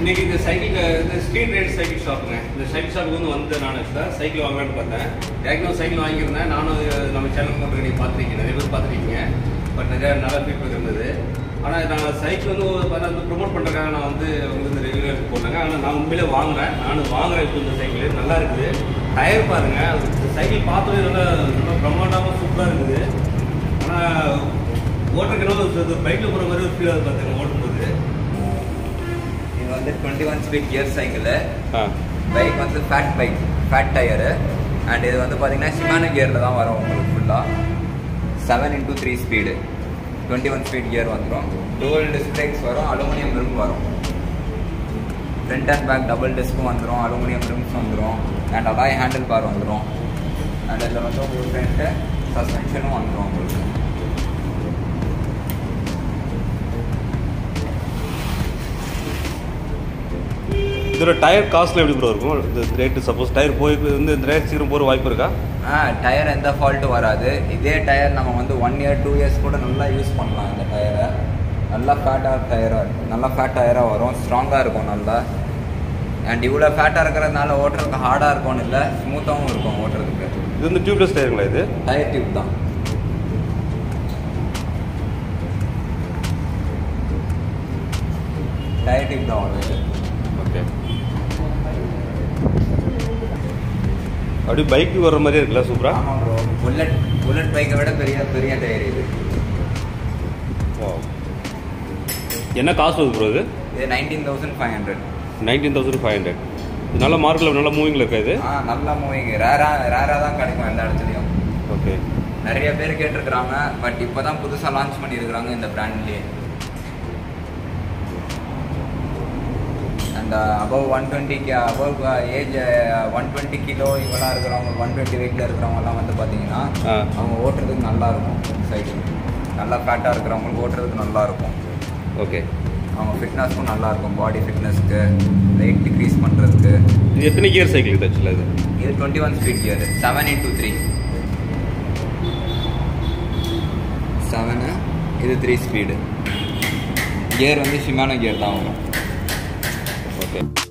இன்னைக்கு இந்த சைக்கிள் இந்த ஸ்ட்ரீட் ரைட் சைக்கிள் ஷாப்புங்க இந்த சைக்கிள் ஷாப்புக்கு வந்து வந்து நான் ஆக்சுவலாக சைக்கிள் வாங்கலாம்னு பார்த்தேன் ஏற்கனவே சைக்கிள் வாங்கியிருந்தேன் நானும் இது நம்ம சேனல் போட்டு நீங்கள் பார்த்துருக்கீங்க நிறைய பேர் பார்த்துருக்கீங்க பட் நிறைய நல்ல ஃபீட்பேக் இருந்தது ஆனால் நான் சைக்கிள் வந்து ஒரு பார்த்தா வந்து ப்ரொமோட் பண்ணுறதுக்காக நான் வந்து உங்களுக்கு இந்த ரிவ்யூ எடுத்து போட்டாங்க ஆனால் நான் உண்மையிலே வாங்குறேன் நானும் வாங்குறேன் இப்போ இந்த சைக்கிள் நல்லா இருக்குது டயர் பாருங்க சைக்கிள் பார்த்தோன்னே நல்லா நல்லா பிரம்மாண்டமாக சூப்பராக இருக்குது ஆனால் ஓட்டுறதுக்கு பைக்கில் போகிற மாதிரி ஒரு ஃபீல் ஆகுது பார்த்துங்க ஓட்டும்போது இது வந்து twenty one speed gear cycle ஆ பைக் வந்து fat bike fat tyre and இது வந்து பார்த்தீங்கன்னா சிமானோ கியரில் தான் வரும் உங்களுக்கு ஃபுல்லாக seven into three speed twenty one speed gear வந்துடும் டுவல் டிஸ்க் பிரேக்ஸ் வரும் அலுமினியம் ரிம் வரும் ஃப்ரண்ட் அண்ட் பேக் டபுள் டிஸ்க்கும் வந்துடும் அலுமினியம் ரிம்ஸ் வந்துடும் அண்ட் அலாய் ஹேண்டில் பார் வந்துடும் அண்ட் இதில் வந்து உங்களுக்கு ஃப்ரண்ட்டு சஸ்பென்ஷனும் வந்துடும் உங்களுக்கு இதோட டயர் காஸ்ட்ல எப்படி ப்ரோ இருக்கும் இந்த ரேட்டு சப்போஸ் டயர் போய் வந்து இந்த டயர் சீக்கிரம் போகிற வாய்ப்பு இருக்கா ஆ டயர் எந்த ஃபால்ட்டும் வராது இதே டயர் நம்ம வந்து ஒன் இயர் டூ இயர்ஸ் கூட நல்லா யூஸ் பண்ணலாம் இந்த டயரை நல்லா ஃபேட்டாக டயராக இருக்கும் நல்லா ஃபேட் டயராக வரும் ஸ்ட்ராங்காக இருக்கும் நல்லா அண்ட் இவ்வளோ ஃபேட்டாக இருக்கிறதுனால ஓட்டுறதுக்கு ஹார்டாக இருக்கும்னு இல்லை ஸ்மூத்தாகவும் இருக்கும் ஓட்டுறதுக்கு இது வந்து டியூப்லெஸ் டயருங்களா இது டயர் டியூப் தான் டயர் டியூப் தான் வரும் இது ஓகே அப்படி பைக்கு வர்ற மாதிரியே இருக்குல்ல சூப்பரா ஆமாம் ப்ரோ புல்லட் புல்லட் பைக்கை விட பெரிய பெரிய டயர் இது என்ன காஸ்ட் வருது ப்ரோ இது இது nineteen thousand five hundred nineteen thousand five hundred இது நல்ல மார்க்கில் நல்ல மூவிங்கில் இருக்கா இது ஆ நல்லா மூவிங் ரேராக ரேராக தான் கிடைக்கும் எந்த இடத்துலையும் ஓகே நிறைய பேர் கேட்டிருக்கிறாங்க பட் இப்போ தான் புதுசாக லான்ச் பண்ணியிருக்கிறாங்க இந்த பிராண்ட்லேயே அந்த அபவ் ஒன் டுவெண்ட்டிக்கு above age one twenty kilo இவெல்லாம் இருக்கிறவங்க ஒன் டுவெண்ட்டி வெயிட்டில் இருக்கிறவங்கலாம் வந்து பார்த்தீங்கன்னா ஆ. அவங்க ஓட்டுறதுக்கு நல்லா இருக்கும் சைக்கிள் நல்லா ஃபேட்டாக இருக்கிறவங்களுக்கு ஓட்டுறதுக்கு நல்லா இருக்கும் ஓகே அவங்க ஃபிட்னஸ்க்கும் நல்லா இருக்கும் பாடி ஃபிட்னஸ்க்கு வெயிட் டிக்ரீஸ் பண்ணுறதுக்கு இது எத்தனை கியர் சைக்கிள் இது ஆக்சுவலாக இது இது twenty one speed gear seven into three seven இது த்ரீ ஸ்பீடு கியர் வந்து ஷிமானோ கியர் தான் வரும் ஓகே